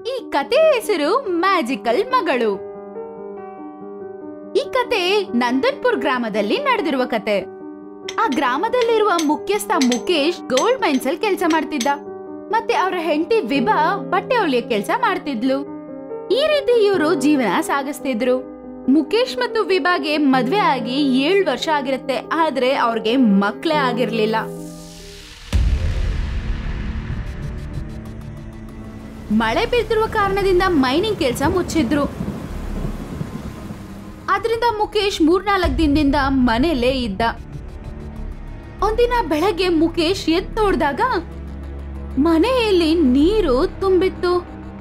ಈ ಕತೆ ಹೆಸರು ಮ್ಯಾಜಿಕಲ್ ಮಗಳು ಈ ಕತೆ ನಂದನ್ಪುರ್ ಗ್ರಾಮದಲ್ಲಿ ನಡೆದಿರುವ ಕತೆ ಆ ಗ್ರಾಮದಲ್ಲಿರುವ ಮುಖ್ಯಸ್ಥ ಮುಖೇಶ್ ಗೋಲ್ಡ್ ಮೈನ್ಸ್ ಅಲ್ಲಿ ಕೆಲಸ ಮಾಡ್ತಿದ್ದ ಮತ್ತೆ ಅವರ ಹೆಂಡತಿ ವಿಭಾ ಬಟ್ಟೆ ಹೊಲಿಯ ಕೆಲಸ ಮಾಡ್ತಿದ್ಲು ಈ ರೀತಿ ಇವರು ಜೀವನ ಸಾಗಿಸ್ತಿದ್ರು ಮುಖೇಶ್ ಮತ್ತು ವಿಭಾಗೆ ಮದ್ವೆ ಆಗಿ ಏಳು ವರ್ಷ ಆಗಿರುತ್ತೆ ಆದ್ರೆ ಅವ್ರಿಗೆ ಮಕ್ಕಳೇ ಆಗಿರ್ಲಿಲ್ಲ ಮಳೆ ಬೀಳ್ತಿರುವ ಕಾರಣದಿಂದ ಮೈನಿಂಗ್ ಕೆಲಸ ಮುಚ್ಚಿದ್ರು ಆದ್ರಿಂದ ಮುಖೇಶ್ ಮೂರ್ನಾಲ್ಕು ದಿನದಿಂದ ಮನೆಯಲ್ಲೇ ಇದ್ದ ಒಂದಿನ ಬೆಳಗ್ಗೆ ಮುಖೇಶ್ ಎದ್ದು ನೋಡಿದಾಗ ಮನೆಯಲ್ಲಿ ನೀರು ತುಂಬಿತ್ತು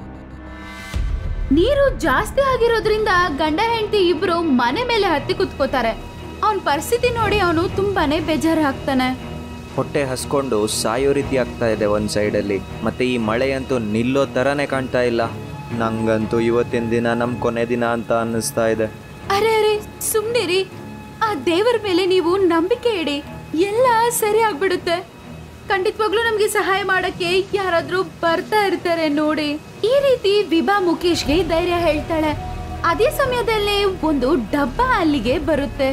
ನೀರು ಜಾಸ್ತಿ ಆಗಿರೋದ್ರಿಂದ ಗಂಡ ಹೆಂಡತಿ ಇಬ್ರು ಮನೆ ಮೇಲೆ ಹತ್ತಿ ಕುತ್ಕೋತಾರೆ ಅವನ್ ಪರಿಸ್ಥಿತಿ ನೋಡಿ ಅವನು ತುಂಬಾನೇ ಬೇಜಾರಾಗ್ತಾನೆ ಹೊಟ್ಟೆ ಹಸ್ಕೊಂಡು ಸಾಯೋ ರೀತಿ ಆಗ್ತಾ ಇದೆ ಒಂದು ಸೈಡಲ್ಲಿ ಮತ್ತು ಈ ಮಳೆಯಂತೂ ನಿಲ್ಲೋ ಥರನೇ ಕಾಣ್ತಾ ಇಲ್ಲ ನಂಗಂತೂ ಇವತ್ತಿನ ದಿನ ನಮ್ಮ ಕೊನೆ ದಿನ ಅಂತ ಅನ್ನಿಸ್ತಾ ಇದೆ ಅರೆ ಅರೆ ಸುಮ್ನಿರಿ ಆ ದೇವರ ಮೇಲೆ ನೀವು ನಂಬಿಕೆ ಇಡಿ ಎಲ್ಲ ಸರಿ ಆಗ್ಬಿಡುತ್ತೆ ಖಂಡಿತವಾಗ್ಲೂ ನಮ್ಗೆ ಸಹಾಯ ಮಾಡಕ್ಕೆ ಯಾರಾದ್ರೂ ಬರ್ತಾ ಇರ್ತಾರೆ ನೋಡಿ ಈ ರೀತಿ ವಿಭಾ ಮುಖೇಶ್ಗೆ ಧೈರ್ಯ ಹೇಳ್ತಾಳೆ ಅದೇ ಸಮಯದಲ್ಲಿ ಒಂದು ಡಬ್ಬ ಅಲ್ಲಿಗೆ ಬರುತ್ತೆ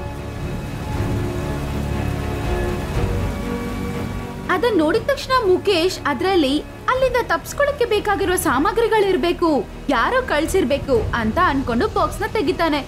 ಅದನ್ನ ನೋಡಿದ ತಕ್ಷಣ ಮುಖೇಶ್ ಅದ್ರಲ್ಲಿ ಅಲ್ಲಿಂದ ತಪ್ಸ್ಕೊಳಕ್ಕೆ ಬೇಕಾಗಿರೋ ಸಾಮಗ್ರಿಗಳಿರ್ಬೇಕು ಯಾರೋ ಕಳ್ಸಿರ್ಬೇಕು ಅಂತ ಅನ್ಕೊಂಡು ಬಾಕ್ಸ್ ನ ತೆಗಿತಾನೆ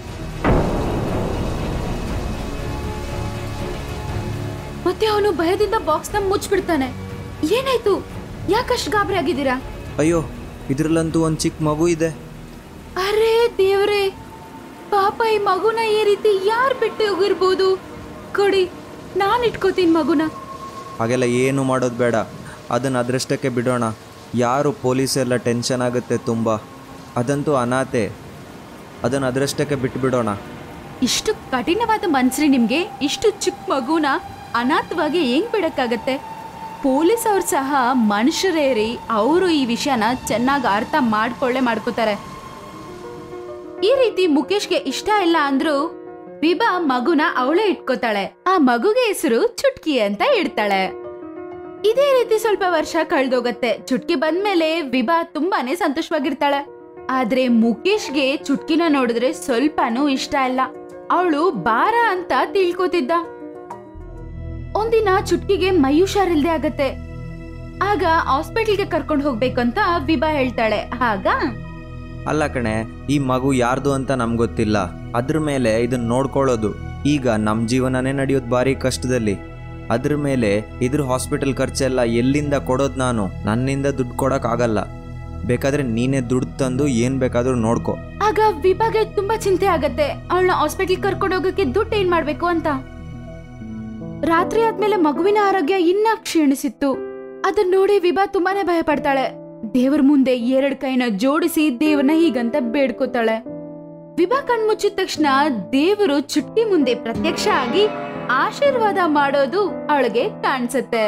ಮತ್ತೆ ಅವನು ಭಯದಿಂದ ಬಾಕ್ಸ್ ನ ಮುಚ್ಚಿಬಿಡ್ತಾನೆ ಏನಾಯ್ತು ಯಾಕಷ್ಟು ಗಾಬರಿ ಆಗಿದ್ದೀರಾ ಅಯ್ಯೋ ಇದರಲ್ಲಂತೂ ಒಂದು ಚಿಕ್ಕ ಮಗು ಇದೆ ಅರೇ ದೇವ್ರೆ ಪಾಪ ಈ ಮಗುನ ಈ ರೀತಿ ಯಾರು ಬಿಟ್ಟು ಹೋಗಿರ್ಬೋದು ಕೊಡಿ ನಾನ್ ಇಟ್ಕೋತೀನಿ ಮಗುನ ಹಾಗೆಲ್ಲ ಏನು ಮಾಡೋದು ಬೇಡ ಅದನ್ನು ಅದರಷ್ಟಕ್ಕೆ ಬಿಡೋಣ ಯಾರು ಪೊಲೀಸೆಲ್ಲ ಟೆನ್ಷನ್ ಆಗುತ್ತೆ ತುಂಬ ಅದಂತೂ ಅನಾಥೆ ಅದನ್ನು ಅದರಷ್ಟಕ್ಕೆ ಬಿಟ್ಬಿಡೋಣ ಇಷ್ಟು ಕಠಿಣವಾದ ಮನ್ಸ್ರಿ ನಿಮ್ಗೆ ಇಷ್ಟು ಚಿಕ್ಕ ಮಗುನ ಅನಾಥವಾಗಿ ಹೆಂಗ್ ಬಿಡಕ್ಕಾಗತ್ತೆ ಪೊಲೀಸ್ ಅವ್ರು ಸಹ ಮನುಷ್ಯರೇ ರೀ ಅವರು ಈ ವಿಷಯನ ಚೆನ್ನಾಗಿ ಅರ್ಥ ಮಾಡ್ಕೊಳ್ಳೆ ಮಾಡ್ಕೋತಾರೆ ಈ ರೀತಿ ಮುಖೇಶ್ಗೆ ಇಷ್ಟ ಇಲ್ಲ ಅಂದ್ರೂ ವಿಭಾ ಮಗುನ ಅವಳೇ ಇಟ್ಕೋತಾಳೆ ಆ ಮಗುಗೆ ಹೆಸರು ಚುಟ್ಕಿ ಅಂತ ಇಡ್ತಾಳೆ ಇದೇ ರೀತಿ ಸ್ವಲ್ಪ ವರ್ಷ ಕಳ್ದೋಗತ್ತೆ ಚುಟ್ಕಿ ಬಂದ್ಮೇಲೆ ವಿಭಾ ತುಂಬಾನೇ ಸಂತೋಷವಾಗಿರ್ತಾಳೆ ಆದ್ರೆ ಮುಖೇಶ್ಗೆ ಚುಟ್ಕಿನ ನೋಡಿದ್ರೆ ಸ್ವಲ್ಪನೂ ಇಷ್ಟ ಇಲ್ಲ ಅವಳು ಬಾರ ಅಂತ ತಿಳ್ಕೊತಿದ್ದ ಒಂದಿನ ಚುಟ್ಕಿಗೆ ಮೈ ಹುಷಾರಿಲ್ದೆ ಆಗತ್ತೆ ಆಗ ಹಾಸ್ಪಿಟಲ್ಗೆ ಕರ್ಕೊಂಡು ಹೋಗ್ಬೇಕಂತ ವಿಭಾ ಹೇಳ್ತಾಳೆ ಆಗ ಅಲ್ಲ ಕಣೆ ಈ ಮಗು ಯಾರ್ದು ಅಂತ ನಮ್ಗೆ ಗೊತ್ತಿಲ್ಲ ಅದ್ರ ಮೇಲೆ ಇದನ್ನ ನೋಡ್ಕೊಳ್ಳೋದು ಈಗ ನಮ್ಮ ಜೀವನನೇ ನಡೆಯೋದು ಭಾರಿ ಕಷ್ಟದಲ್ಲಿ ಅದ್ರ ಮೇಲೆ ಇದ್ರ ಹಾಸ್ಪಿಟಲ್ ಖರ್ಚೆಲ್ಲ ಎಲ್ಲಿಂದ ಕೊಡೋದು ನಾನು ನನ್ನಿಂದ ದುಡ್ಡು ಕೊಡೋಕ್ಕಾಗಲ್ಲ ಬೇಕಾದ್ರೆ ನೀನೇ ದುಡ್ಡು ತಂದು ಏನು ಬೇಕಾದರೂ ನೋಡ್ಕೊ ಆಗ ವಿಭಾಗೆ ತುಂಬಾ ಚಿಂತೆ ಆಗತ್ತೆ ಅವಳನ್ನ ಹಾಸ್ಪಿಟಲ್ ಕರ್ಕೊಂಡು ಹೋಗಕ್ಕೆ ದುಡ್ಡು ಏನ್ ಮಾಡ್ಬೇಕು ಅಂತ ರಾತ್ರಿ ಆದ್ಮೇಲೆ ಮಗುವಿನ ಆರೋಗ್ಯ ಇನ್ನ ಕ್ಷೀಣಿಸಿತ್ತು ಅದನ್ನ ನೋಡಿ ವಿಭಾ ತುಂಬಾನೇ ಭಯ ಪಡ್ತಾಳೆ ದೇವರ ಮುಂದೆ ಎರಡ್ ಕೈನ ಜೋಡಿಸಿ ದೇವರನ್ನ ಹೀಗಂತ ಬೇಡ್ಕೋತಾಳೆ ವಿಭಾ ಕಣ್ಮುಚ್ಚಿದ ತಕ್ಷಣ ದೇವರು ಚುಟ್ಕಿ ಮುಂದೆ ಪ್ರತ್ಯಕ್ಷ ಆಗಿ ಆಶೀರ್ವಾದ ಮಾಡೋದು ಅವಳಿಗೆ ಕಾಣಿಸುತ್ತೆ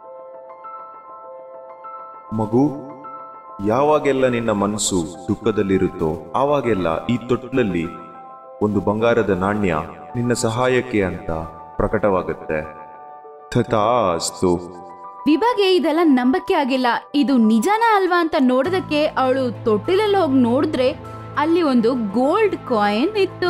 ಮಗು ಯಾವಾಗೆಲ್ಲ ನಿನ್ನ ಮನಸ್ಸು ದುಃಖದಲ್ಲಿರುತ್ತೋ ಆವಾಗೆಲ್ಲ ಈ ತೊಟ್ಲಲ್ಲಿ ಒಂದು ಬಂಗಾರದ ನಾಣ್ಯ ನಿನ್ನ ಸಹಾಯಕ್ಕೆ ಅಂತ ಪ್ರಕಟವಾಗುತ್ತೆ ತಥಾಸ್ತು ವಿಭಾಗೆ ಇದೆಲ್ಲ ನಂಬಕ್ಕೆ ಆಗಿಲ್ಲ ಇದು ನಿಜಾನ ಅಲ್ವಾ ಅಂತ ನೋಡೋದಕ್ಕೆ ಅವಳು ತೊಟ್ಟಿಲಲ್ಲಿ ಹೋಗಿ ನೋಡಿದ್ರೆ ಅಲ್ಲಿ ಒಂದು ಗೋಲ್ಡ್ ಕಾಯಿನ್ ಇತ್ತು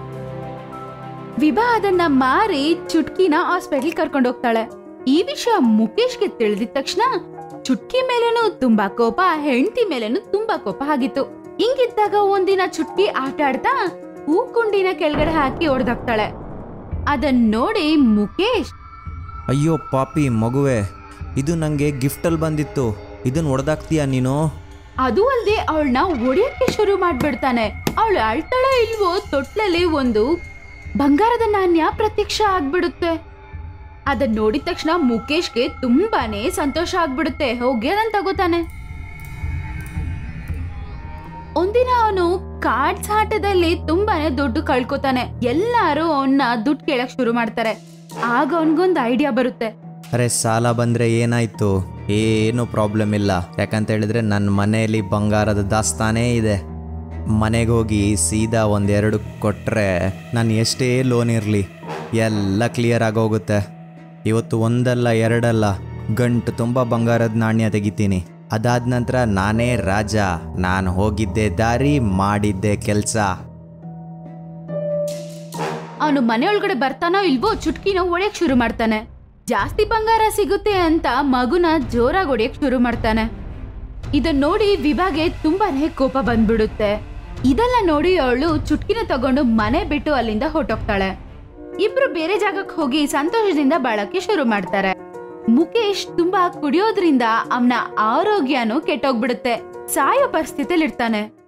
ವಿಭಾ ಅದನ್ನ ಮಾರಿ ಚುಟ್ಕಿನ ಹಾಸ್ಪಿಟಲ್ ಕರ್ಕೊಂಡು ಹೋಗ್ತಾಳೆ ಈ ವಿಷಯ ಮುಖೇಶ್ಗೆ ತಿಳಿದಿದ ತಕ್ಷಣ ಚುಟ್ಕಿ ಮೇಲೇನು ತುಂಬಾ ಕೋಪ ಹೆಂಡತಿ ಮೇಲೇನು ತುಂಬಾ ಕೋಪ ಆಗಿತ್ತು ಹಿಂಗಿದ್ದಾಗ ಒಂದಿನ ಚುಟ್ಕಿ ಆಟ ಆಡ್ತಾ ಹೂಕುಂಡಿನ ಕೆಳಗಡೆ ಹಾಕಿ ಹೊಡೆದಾಕ್ತಾಳೆ ಅದನ್ನ ನೋಡಿ ಮುಖೇಶ್ ಅಯ್ಯೋ ಪಾಪಿ ಮಗುವೆ ಇದು ನನಗೆ ಗಿಫ್ಟಲ್ಲಿ ಬಂದಿತ್ತು ಇದನ್ನು ಹೊಡೆದಾಕ್ತೀಯಾ ನೀನು ಅದು ಅಲ್ಲದೆ ಅವಳನ್ನ ಒಡೆಯಕ್ಕೆ ಶುರು ಮಾಡ್ಬಿಡ್ತಾನೆ ಅವಳು ಅಳ್ತಾಳ ಇಲ್ವೋ ತೊಟ್ಲಲ್ಲಿ ಒಂದು ಬಂಗಾರದ ನಾಣ್ಯ ಪ್ರತ್ಯಕ್ಷ ಆಗ್ಬಿಡುತ್ತೆ ಅದನ್ನ ನೋಡಿದ ತಕ್ಷಣ ಮುಖೇಶ್ಗೆ ತುಂಬಾನೇ ಸಂತೋಷ ಆಗ್ಬಿಡುತ್ತೆ ಹೋಗಿ ಅದನ್ನ ತಗೋತಾನೆ ಒಂದಿನ ಅವನು ಕಾರ್ಡ್ಸ್ ಆಟದಲ್ಲಿ ತುಂಬಾನೇ ದುಡ್ಡು ಕಳ್ಕೊತಾನೆ ಎಲ್ಲಾರು ಅವನ್ನ ದುಡ್ಡು ಕೇಳಕ್ ಶುರು ಮಾಡ್ತಾರೆ ಆಗ ಅವನ್ಗೊಂದು ಐಡಿಯಾ ಬರುತ್ತೆ ಅರೆ ಸಾಲ ಬಂದರೆ ಏನಾಯಿತು ಏನು ಪ್ರಾಬ್ಲಮ್ ಇಲ್ಲ ಯಾಕಂತ ಹೇಳಿದ್ರೆ ನನ್ನ ಮನೆಯಲ್ಲಿ ಬಂಗಾರದ ದಾಸ್ತಾನೇ ಇದೆ ಮನೆಗೆ ಹೋಗಿ ಸೀದಾ ಒಂದೆರಡು ಕೊಟ್ಟರೆ ನಾನು ಎಷ್ಟೇ ಲೋನ್ ಇರಲಿ ಎಲ್ಲ ಕ್ಲಿಯರ್ ಆಗೋಗುತ್ತೆ ಇವತ್ತು ಒಂದಲ್ಲ ಎರಡಲ್ಲ ಗಂಟು ತುಂಬ ಬಂಗಾರದ ನಾಣ್ಯ ತೆಗಿತೀನಿ ಅದಾದ ನಂತರ ನಾನೇ ರಾಜ ನಾನು ಹೋಗಿದ್ದೆ ದಾರಿ ಮಾಡಿದ್ದೆ ಕೆಲಸ ಅವನು ಮನೆ ಒಳಗಡೆ ಬರ್ತಾನೋ ಇಲ್ವೋ ಚುಟ್ಕಿನ ಹೊಡೆಯಕ್ ಶುರು ಮಾಡ್ತಾನೆ ಜಾಸ್ತಿ ಬಂಗಾರ ಸಿಗುತ್ತೆ ಅಂತ ಮಗುನ ಜೋರಾಗಿ ಹೊಡೆಯಕ್ ಶುರು ಮಾಡ್ತಾನೆ ಇದನ್ನ ನೋಡಿ ವಿಭಾಗೆ ತುಂಬಾನೇ ಕೋಪ ಬಂದ್ಬಿಡುತ್ತೆ ಇದೆಲ್ಲ ನೋಡಿ ಅವಳು ಚುಟ್ಕಿನ ತಗೊಂಡು ಮನೆ ಬಿಟ್ಟು ಅಲ್ಲಿಂದ ಹೊರಟೋಗ್ತಾಳೆ ಇಬ್ರು ಬೇರೆ ಜಾಗಕ್ಕೆ ಹೋಗಿ ಸಂತೋಷದಿಂದ ಬಾಳಕ್ಕೆ ಶುರು ಮಾಡ್ತಾರೆ ಮುಖೇಶ್ ತುಂಬಾ ಕುಡಿಯೋದ್ರಿಂದ ಅವನ ಆರೋಗ್ಯನೂ ಕೆಟ್ಟೋಗ್ಬಿಡುತ್ತೆ ಸಾಯೋ ಪರಿಸ್ಥಿತಿಲಿ ಇರ್ತಾನೆ